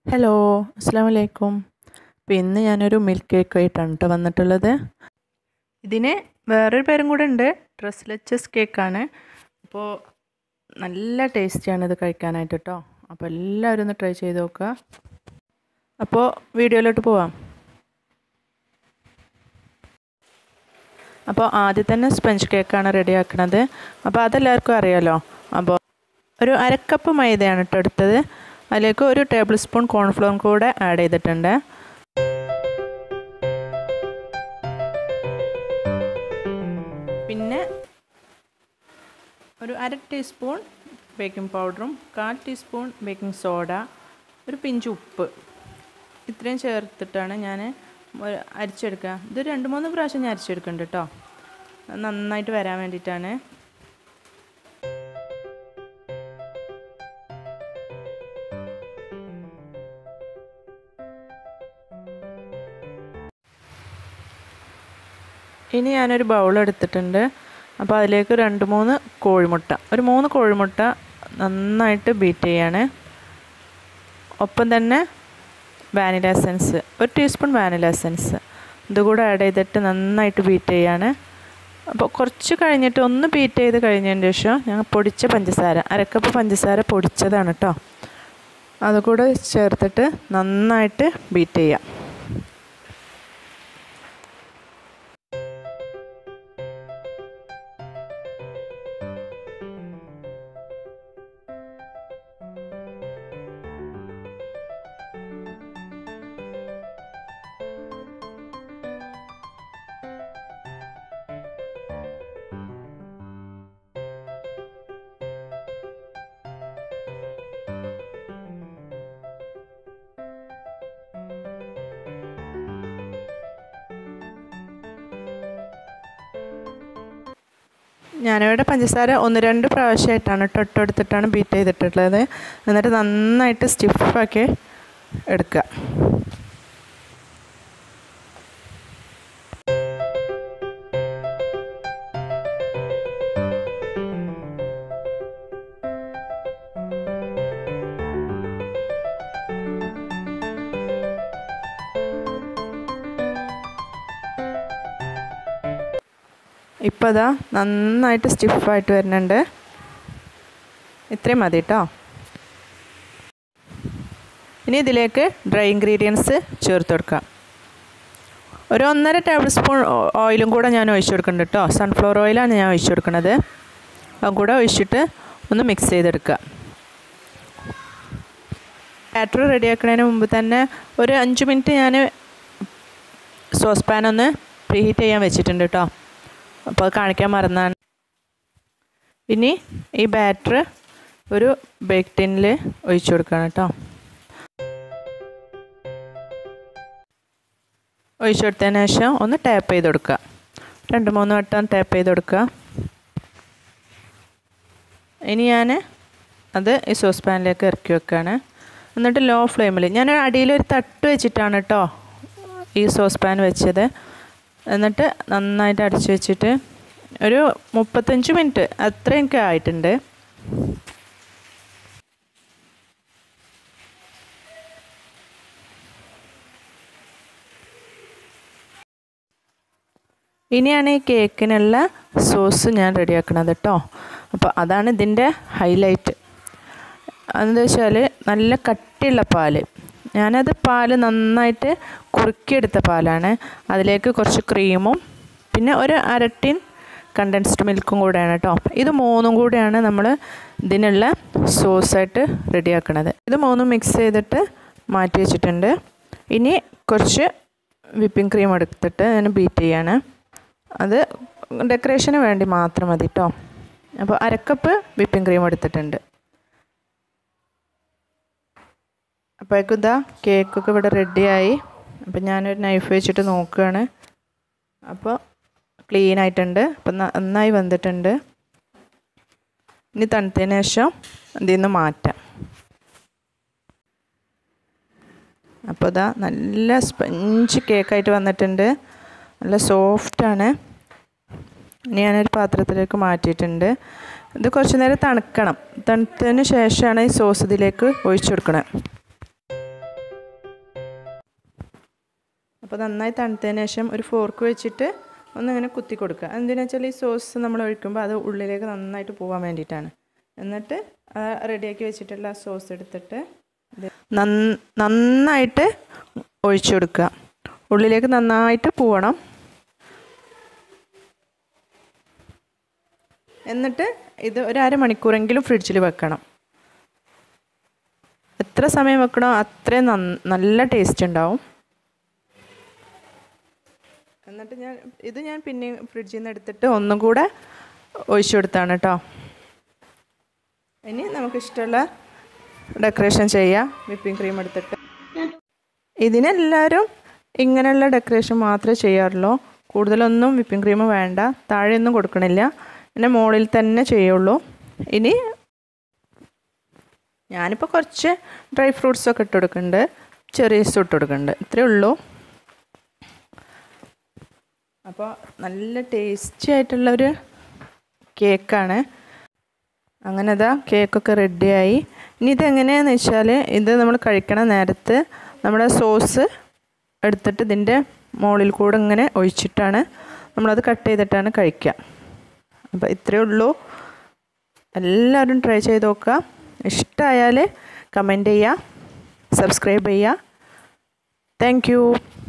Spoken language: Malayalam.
ഹലോ അസ്സാം വലൈക്കും അപ്പോൾ ഇന്ന് ഞാനൊരു മിൽക്ക് കേക്ക് ആയിട്ടാണ് കേട്ടോ വന്നിട്ടുള്ളത് ഇതിന് വേറൊരു പേരും കൂടെ ഉണ്ട് ഡ്രസ്ലെച്ചസ് കേക്കാണ് അപ്പോൾ നല്ല ടേസ്റ്റിയാണ് ഇത് കഴിക്കാനായിട്ട് കേട്ടോ അപ്പോൾ എല്ലാവരും ഒന്ന് ട്രൈ ചെയ്ത് നോക്കുക അപ്പോൾ വീഡിയോയിലോട്ട് പോവാം അപ്പോൾ ആദ്യം തന്നെ സ്പഞ്ച് കേക്കാണ് റെഡി ആക്കുന്നത് അപ്പോൾ അതെല്ലാവർക്കും അറിയാലോ അപ്പോൾ ഒരു അരക്കപ്പ് മൈദയാണ് കേട്ടോ എടുത്തത് അതിലേക്ക് ഒരു ടേബിൾ സ്പൂൺ കോൺഫ്ലോറും കൂടെ ആഡ് ചെയ്തിട്ടുണ്ട് പിന്നെ ഒരു അര ടീസ്പൂൺ ബേക്കിംഗ് പൗഡറും കാൽ ടീസ്പൂൺ ബേക്കിംഗ് സോഡ ഒരു പിഞ്ച് ഉപ്പ് ഇത്രയും ചേർത്തിട്ടാണ് ഞാൻ അരിച്ചെടുക്കുക ഇത് രണ്ട് മൂന്ന് പ്രാവശ്യം ഞാൻ അരിച്ചെടുക്കുന്നുണ്ട് കേട്ടോ നന്നായിട്ട് വരാൻ വേണ്ടിയിട്ടാണ് ഇനി ഞാനൊരു ബൗൾ എടുത്തിട്ടുണ്ട് അപ്പോൾ അതിലേക്ക് രണ്ട് മൂന്ന് കോഴിമുട്ട ഒരു മൂന്ന് കോഴിമുട്ട നന്നായിട്ട് ബീറ്റ് ചെയ്യാണ് ഒപ്പം തന്നെ വാനില എസൻസ് ഒരു ടീസ്പൂൺ വാനില എസൻസ് ഇതുകൂടെ ആഡ് ചെയ്തിട്ട് നന്നായിട്ട് ബീറ്റ് ചെയ്യാണ് അപ്പോൾ കുറച്ച് കഴിഞ്ഞിട്ട് ഒന്ന് ബീറ്റ് ചെയ്ത് കഴിഞ്ഞതിന് ശേഷം ഞങ്ങൾ പൊടിച്ച പഞ്ചസാര അരക്കപ്പ് പഞ്ചസാര പൊടിച്ചതാണ് കേട്ടോ അതുകൂടെ ചേർത്തിട്ട് നന്നായിട്ട് ബീറ്റ് ചെയ്യാം ഞാനിവിടെ പഞ്ചസാര ഒന്ന് രണ്ട് പ്രാവശ്യമായിട്ടാണ് തൊട്ടെടുത്തിട്ടാണ് ബീറ്റ് ചെയ്തിട്ടുള്ളത് എന്നിട്ട് നന്നായിട്ട് സ്റ്റിഫാക്കി എടുക്കുക ഇപ്പോൾ ഇതാ നന്നായിട്ട് സ്റ്റിഫായിട്ട് വരുന്നുണ്ട് ഇത്രയും മതി കേട്ടോ ഇനി ഇതിലേക്ക് ഡ്രൈ ഇൻഗ്രീഡിയൻസ് ചേർത്ത് കൊടുക്കാം ഒരു ഒന്നര ടേബിൾ സ്പൂൺ ഓയിലും കൂടെ ഞാൻ ഒഴിച്ചു കൊടുക്കുന്നുണ്ട് കേട്ടോ സൺഫ്ലവർ ഓയിലാണ് ഞാൻ ഒഴിച്ചു കൊടുക്കുന്നത് അതും കൂടെ ഒഴിച്ചിട്ട് ഒന്ന് മിക്സ് ചെയ്തെടുക്കുക ബാറ്റർ റെഡിയാക്കുന്നതിന് മുമ്പ് തന്നെ ഒരു അഞ്ച് മിനിറ്റ് ഞാൻ സോസ് പാൻ ഒന്ന് പ്രീഹീറ്റ് ചെയ്യാൻ വെച്ചിട്ടുണ്ട് കേട്ടോ അപ്പോൾ കാണിക്കാൻ മറന്നാണ് ഇനി ഈ ബാറ്റർ ഒരു ബേക്ക് ടിന്നിൽ ഒഴിച്ചു കൊടുക്കണം കേട്ടോ ഒഴിച്ചു കൊടുത്തതിന് ശേഷം ഒന്ന് ടാപ്പ് ചെയ്ത് കൊടുക്കുക രണ്ട് മൂന്ന് വട്ടം ടാപ്പ് ചെയ്ത് കൊടുക്കുക ഇനി ഞാൻ അത് ഈ സോസ് പാനിലേക്ക് ഇറക്കി വെക്കുകയാണ് എന്നിട്ട് ലോ ഫ്ലെയിമിൽ ഞാൻ അടിയിലൊരു തട്ട് വെച്ചിട്ടാണ് കേട്ടോ ഈ സോസ് പാൻ വെച്ചത് എന്നിട്ട് നന്നായിട്ട് അടച്ചു വെച്ചിട്ട് ഒരു മുപ്പത്തഞ്ച് മിനിറ്റ് അത്രയൊക്കെ ആയിട്ടുണ്ട് ഇനിയാണ് ഈ കേക്കിനുള്ള സോസ് ഞാൻ റെഡിയാക്കണത് കേട്ടോ അപ്പോൾ അതാണ് ഇതിൻ്റെ ഹൈലൈറ്റ് എന്താ വെച്ചാൽ നല്ല കട്ടിയുള്ള പാല് ഞാനത് പാല് നന്നായിട്ട് കുറുക്കിയെടുത്ത പാലാണ് അതിലേക്ക് കുറച്ച് ക്രീമും പിന്നെ ഒരു അരട്ടിൻ കണ്ടൻസ്ഡ് മിൽക്കും കൂടെയാണ് കേട്ടോ ഇത് മൂന്നും കൂടെയാണ് നമ്മൾ ഇതിനുള്ള സോസായിട്ട് റെഡിയാക്കണത് ഇത് മൂന്നും മിക്സ് ചെയ്തിട്ട് മാറ്റി വെച്ചിട്ടുണ്ട് ഇനി കുറച്ച് വിപ്പിംഗ് ക്രീം എടുത്തിട്ട് ഞാൻ ബീറ്റ് ചെയ്യാണ് അത് ഡെക്കറേഷന് വേണ്ടി മാത്രം മതി കേട്ടോ അപ്പോൾ അരക്കപ്പ് വിപ്പിംഗ് ക്രീം എടുത്തിട്ടുണ്ട് അപ്പോഴേക്കും ഇതാ കേക്കൊക്കെ ഇവിടെ റെഡിയായി അപ്പം ഞാനൊരു നൈഫ് വെച്ചിട്ട് നോക്കുകയാണ് അപ്പോൾ ക്ലീൻ ആയിട്ടുണ്ട് അപ്പം നന്നായി വന്നിട്ടുണ്ട് ഇനി തണുത്തതിന് ശേഷം ഇതിൽ നിന്ന് മാറ്റാം അപ്പോൾ ഇതാ നല്ല സ്പഞ്ച് കേക്കായിട്ട് വന്നിട്ടുണ്ട് നല്ല സോഫ്റ്റാണ് ഇനി ഞാനൊരു പാത്രത്തിലേക്ക് മാറ്റിയിട്ടുണ്ട് ഇത് കുറച്ച് നേരം തണുക്കണം തണുത്തതിന് ശേഷമാണ് ഈ സോസ് ഇതിലേക്ക് ഒഴിച്ചു കൊടുക്കണം അപ്പോൾ നന്നായി തണുത്തതിന് ശേഷം ഒരു ഫോർക്ക് വെച്ചിട്ട് ഒന്നിങ്ങനെ കുത്തി കൊടുക്കുക എന്തിനാ വെച്ചാൽ ഈ സോസ് നമ്മൾ ഒഴിക്കുമ്പോൾ അത് ഉള്ളിലേക്ക് നന്നായിട്ട് പോകാൻ വേണ്ടിയിട്ടാണ് എന്നിട്ട് റെഡിയാക്കി വെച്ചിട്ടുള്ള ആ സോസ് എടുത്തിട്ട് ഇത് നന്ന- നന്നായിട്ട് ഒഴിച്ചു കൊടുക്കുക ഉള്ളിലേക്ക് നന്നായിട്ട് പോവണം എന്നിട്ട് ഇത് ഒരു അരമണിക്കൂറെങ്കിലും ഫ്രിഡ്ജിൽ വെക്കണം എത്ര സമയം വെക്കണോ അത്രയും നന്ന- നല്ല ടേസ്റ്റ് ഉണ്ടാവും എന്നിട്ട് ഞാൻ ഇത് ഞാൻ പിന്നെ ഫ്രിഡ്ജിൽ നിന്ന് എടുത്തിട്ട് ഒന്നും കൂടെ ഒഴിച്ചു കൊടുത്താണ് കേട്ടോ ഇനി നമുക്കിഷ്ടമുള്ള ഡെക്കറേഷൻ ചെയ്യാം വിപ്പിംഗ് ക്രീം എടുത്തിട്ട് ഇതിനെല്ലാവരും ഇങ്ങനെയുള്ള ഡെക്കറേഷൻ മാത്രമേ ചെയ്യാറുള്ളൂ കൂടുതലൊന്നും വിപ്പിംഗ് ക്രീം വേണ്ട താഴെയൊന്നും കൊടുക്കണില്ല പിന്നെ മുകളിൽ തന്നെ ചെയ്യുള്ളൂ ഇനി ഞാനിപ്പോൾ കുറച്ച് ഡ്രൈ ഫ്രൂട്ട്സൊക്കെ ഇട്ട് കൊടുക്കുന്നുണ്ട് ചെറീസ് ഇട്ട് കൊടുക്കുന്നുണ്ട് ഇത്രയേ ഉള്ളൂ അപ്പോൾ നല്ല ടേസ്റ്റി ആയിട്ടുള്ളൊരു കേക്കാണ് അങ്ങനെ അതാ കേക്കൊക്കെ റെഡിയായി ഇനി ഇതെങ്ങനെയാണെന്ന് വെച്ചാൽ ഇത് നമ്മൾ കഴിക്കണ നേരത്ത് നമ്മുടെ സോസ് എടുത്തിട്ട് ഇതിൻ്റെ മുകളിൽ കൂടെ ഇങ്ങനെ ഒഴിച്ചിട്ടാണ് നമ്മളത് കട്ട് ചെയ്തിട്ടാണ് കഴിക്കുക അപ്പോൾ ഇത്രയേ ഉള്ളൂ എല്ലാവരും ട്രൈ ചെയ്ത് നോക്കുക ഇഷ്ടമായാൽ കമൻറ്റ് ചെയ്യുക സബ്സ്ക്രൈബ് ചെയ്യുക താങ്ക് യു